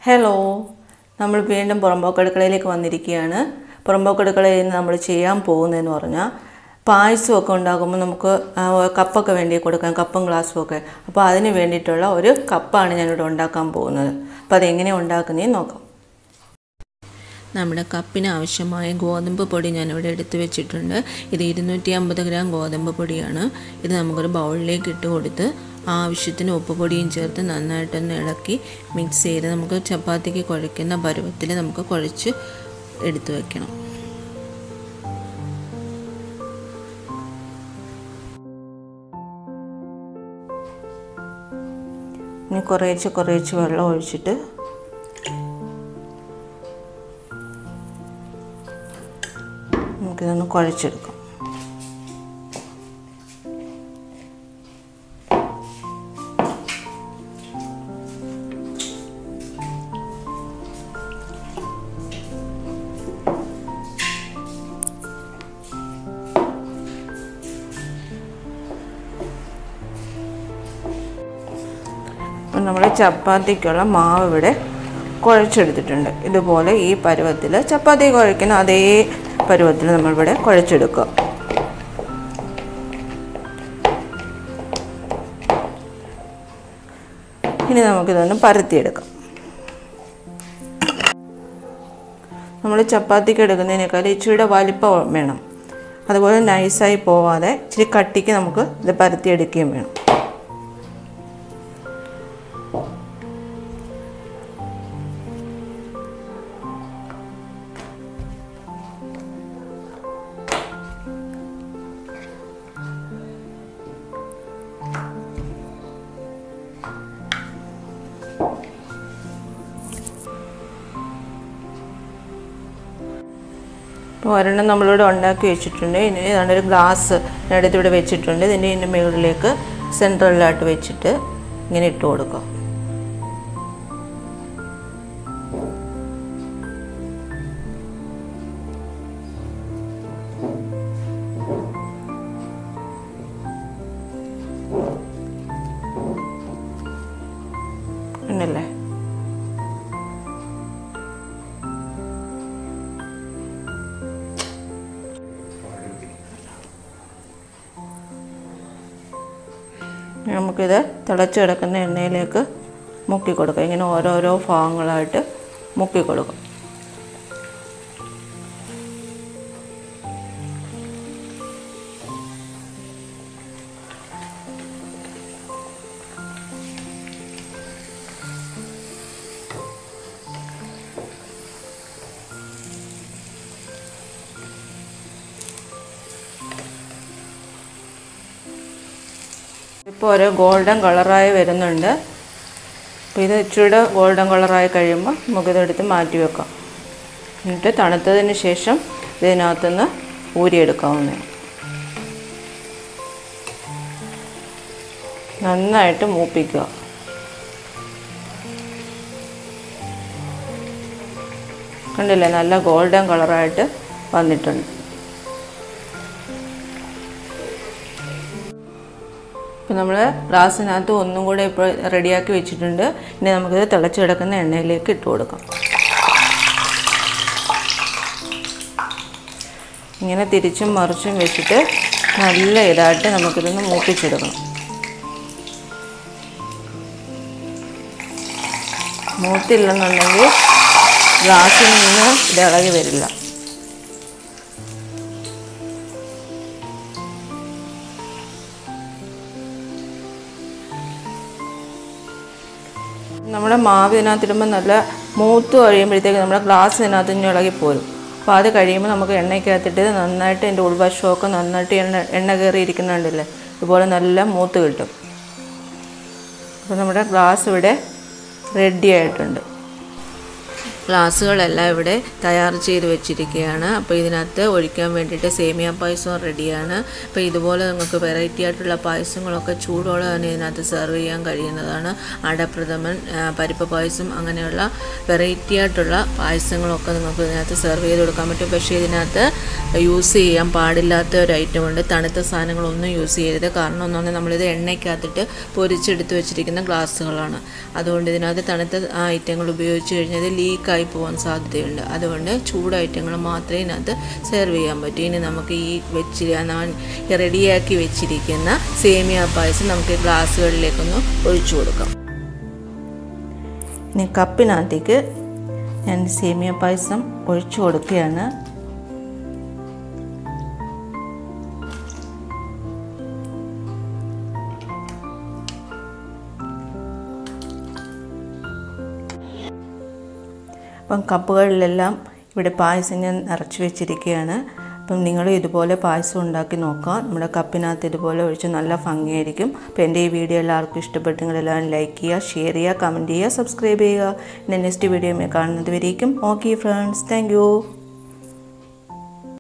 hello നമ്മൾ വീണ്ടും പുറമ്പോക്കടുക്കളയിലേക്ക് വന്നിരിക്കുകയാണ് പുറമ്പോക്കടുക്കളയിൽ നിന്ന് നമ്മൾ ചെയ്യാൻ പോകുന്നതെന്ന് പറഞ്ഞാൽ പായസമൊക്കെ ഉണ്ടാകുമ്പോൾ നമുക്ക് ആ, കപ്പൊക്കെ വേണ്ടി കൊടുക്കാം കപ്പും ഗ്ലാസ്സും ഒക്കെ അപ്പോൾ അതിന് വേണ്ടിയിട്ടുള്ള ഒരു കപ്പാണ് ഞാനിവിടെ ഉണ്ടാക്കാൻ പോകുന്നത് അപ്പോൾ അതെങ്ങനെ ഉണ്ടാക്കുന്നതെന്ന് നോക്കാം നമ്മുടെ കപ്പിന് ആവശ്യമായ ഗോതമ്പ് പൊടി ഞാനിവിടെ എടുത്തു വെച്ചിട്ടുണ്ട് ഇത് ഇരുന്നൂറ്റി അമ്പത് ഗ്രാം ഗോതമ്പ് പൊടിയാണ് ഇത് നമുക്കൊരു ബൗളിലേക്ക് ഇട്ട് കൊടുത്ത് ആവശ്യത്തിന് ഉപ്പ് പൊടിയും ചേർത്ത് നന്നായിട്ടൊന്ന് ഇളക്കി മിക്സ് ചെയ്ത് നമുക്ക് ചപ്പാത്തിക്ക് കുഴയ്ക്കുന്ന പരുവത്തിൽ നമുക്ക് കുഴച്ച് എടുത്തു വെക്കണം ഇനി കുറേശ്ശെ കുറേശ്ശെ വെള്ളം ഒഴിച്ചിട്ട് നമുക്കിതൊന്ന് കുഴച്ചെടുക്കാം അപ്പം നമ്മൾ ചപ്പാത്തിക്കുള്ള മാവ് ഇവിടെ കുഴച്ചെടുത്തിട്ടുണ്ട് ഇതുപോലെ ഈ പരുവത്തിൽ ചപ്പാത്തി കുഴക്കുന്ന അതേ പരുവത്തിൽ നമ്മളിവിടെ കുഴച്ചെടുക്കുക ഇനി നമുക്കിതൊന്ന് പരത്തിയെടുക്കാം നമ്മൾ ചപ്പാത്തിക്ക് എടുക്കുന്നതിനേക്കാൾ ഇച്ചിരിയുടെ വലിപ്പം വേണം അതുപോലെ നൈസായി പോവാതെ ഇച്ചിരി കട്ടിക്ക് നമുക്ക് ഇത് പരത്തിയെടുക്കുകയും വേണം അപ്പോൾ ഒരെണ്ണം നമ്മളിവിടെ ഉണ്ടാക്കി വെച്ചിട്ടുണ്ട് ഇനി ഏതാണ്ട് ഒരു ഗ്ലാസ് എടുത്ത് ഇവിടെ വെച്ചിട്ടുണ്ട് ഇതിൻ്റെ ഇതിൻ്റെ മുകളിലേക്ക് സെൻട്രലിലായിട്ട് വെച്ചിട്ട് ഇങ്ങനെ ഇട്ട് കൊടുക്കാം ഉണ്ടല്ലേ നമുക്കിത് തിളച്ച് കിടക്കുന്ന എണ്ണയിലേക്ക് മുക്കി കൊടുക്കാം ഇങ്ങനെ ഓരോരോ ഭാഗങ്ങളായിട്ട് മുക്കി കൊടുക്കും ഇപ്പോൾ ഒരു ഗോൾഡൻ കളറായി വരുന്നുണ്ട് അപ്പോൾ ഇത് ഇച്ചിരി ഗോൾഡൻ കളറായി കഴിയുമ്പോൾ നമുക്കിതെടുത്ത് മാറ്റി വെക്കാം എന്നിട്ട് തണുത്തതിന് ശേഷം ഇതിനകത്തുനിന്ന് ഊരിയെടുക്കാവുന്നതാണ് നന്നായിട്ട് മൂപ്പിക്കുക കണ്ടില്ലേ നല്ല ഗോൾഡൻ കളറായിട്ട് വന്നിട്ടുണ്ട് ഇപ്പം നമ്മൾ ഗ്ലാസ്സിനകത്ത് ഒന്നും കൂടെ ഇപ്പോൾ റെഡിയാക്കി വെച്ചിട്ടുണ്ട് ഇനി നമുക്കിത് തിളച്ച് കിടക്കുന്ന എണ്ണയിലേക്ക് ഇട്ട് കൊടുക്കാം ഇങ്ങനെ തിരിച്ചും മറിച്ചും വെച്ചിട്ട് നല്ല ഇതായിട്ട് നമുക്കിതൊന്ന് മൂപ്പിച്ചെടുക്കണം മൂത്തില്ലെന്നുണ്ടെങ്കിൽ ഗ്ലാസ്സിൽ നിന്ന് ഇത് ഇളകി വരില്ല നമ്മുടെ മാവ് ഇതിനകത്തിടുമ്പോൾ നല്ല മൂത്ത് കഴിയുമ്പോഴത്തേക്ക് നമ്മുടെ ഗ്ലാസ് ഇതിനകത്ത് നിന്ന് ഇളകി പോരും അപ്പോൾ അത് കഴിയുമ്പോൾ നമുക്ക് എണ്ണയ്ക്കകത്തിട്ട് ഇത് നന്നായിട്ട് എൻ്റെ ഉൾവശമൊക്കെ നന്നായിട്ട് എണ്ണ എണ്ണ കയറി ഇരിക്കുന്നുണ്ടല്ലേ ഇതുപോലെ നല്ല മൂത്ത് കിട്ടും അപ്പോൾ നമ്മുടെ ഗ്ലാസ് ഇവിടെ റെഡി ആയിട്ടുണ്ട് ഗ്ലാസ്സുകളെല്ലാം ഇവിടെ തയ്യാർ ചെയ്ത് വെച്ചിരിക്കുകയാണ് അപ്പോൾ ഇതിനകത്ത് ഒഴിക്കാൻ വേണ്ടിയിട്ട് സേമിയ പായസവും റെഡിയാണ് അപ്പോൾ ഇതുപോലെ നിങ്ങൾക്ക് വെറൈറ്റി ആയിട്ടുള്ള പായസങ്ങളൊക്കെ ചൂടോടെ തന്നെ ഇതിനകത്ത് സെർവ് ചെയ്യാൻ കഴിയുന്നതാണ് അടപ്രഥമൻ ആ, പരിപ്പ് പായസം അങ്ങനെയുള്ള വെറൈറ്റി ആയിട്ടുള്ള പായസങ്ങളൊക്കെ നിങ്ങൾക്ക് ഇതിനകത്ത് സെർവ് ചെയ്ത് കൊടുക്കാൻ പറ്റും പക്ഷേ ഇതിനകത്ത് യൂസ് ചെയ്യാൻ പാടില്ലാത്ത ഒരു ഐറ്റം ഉണ്ട് തണുത്ത സാധനങ്ങളൊന്നും യൂസ് ചെയ്യരുത് കാരണം ഒന്നാണ് നമ്മളിത് എണ്ണയ്ക്കകത്തിട്ട് പൊരിച്ചെടുത്ത് വെച്ചിരിക്കുന്ന ഗ്ലാസ്സുകളാണ് അതുകൊണ്ട് ഇതിനകത്ത് തണുത്ത ആ ഐറ്റങ്ങൾ ഉപയോഗിച്ച് കഴിഞ്ഞാൽ ലീക്കായി പോകാൻ സാധ്യതയുണ്ട് അതുകൊണ്ട് ചൂട് ഐറ്റങ്ങൾ മാത്രമേ ഇതിനകത്ത് സെർവ് ചെയ്യാൻ പറ്റൂ ഇനി നമുക്ക് ഈ വെച്ച് ഞാൻ റെഡിയാക്കി വെച്ചിരിക്കുന്ന സേമിയ പായസം നമുക്ക് ഈ ഗ്ലാസ്സുകളിലേക്കൊന്ന് ഒഴിച്ചു കൊടുക്കാം ഇനി കപ്പിനകത്തേക്ക് ഞാൻ സേമിയ പായസം ഒഴിച്ചു കൊടുക്കുകയാണ് അപ്പം കപ്പുകളിലെല്ലാം ഇവിടെ പായസം ഞാൻ നിറച്ച് വെച്ചിരിക്കുകയാണ് അപ്പം നിങ്ങൾ ഇതുപോലെ പായസം ഉണ്ടാക്കി നോക്കുക നമ്മുടെ കപ്പിനകത്ത് ഇതുപോലെ ഒഴിച്ച് നല്ല ഭംഗിയായിരിക്കും അപ്പോൾ എൻ്റെ ഈ വീഡിയോ എല്ലാവർക്കും ഇഷ്ടപ്പെട്ടെങ്കിൽ എല്ലാവരും ലൈക്ക് ചെയ്യുക ഷെയർ ചെയ്യുക കമൻറ്റ് ചെയ്യുക സബ്സ്ക്രൈബ് ചെയ്യുക എൻ്റെ നെക്സ്റ്റ് വീഡിയോ കാണുന്നത് വരേക്കും ഓക്കെ ഫ്രണ്ട്സ് താങ്ക്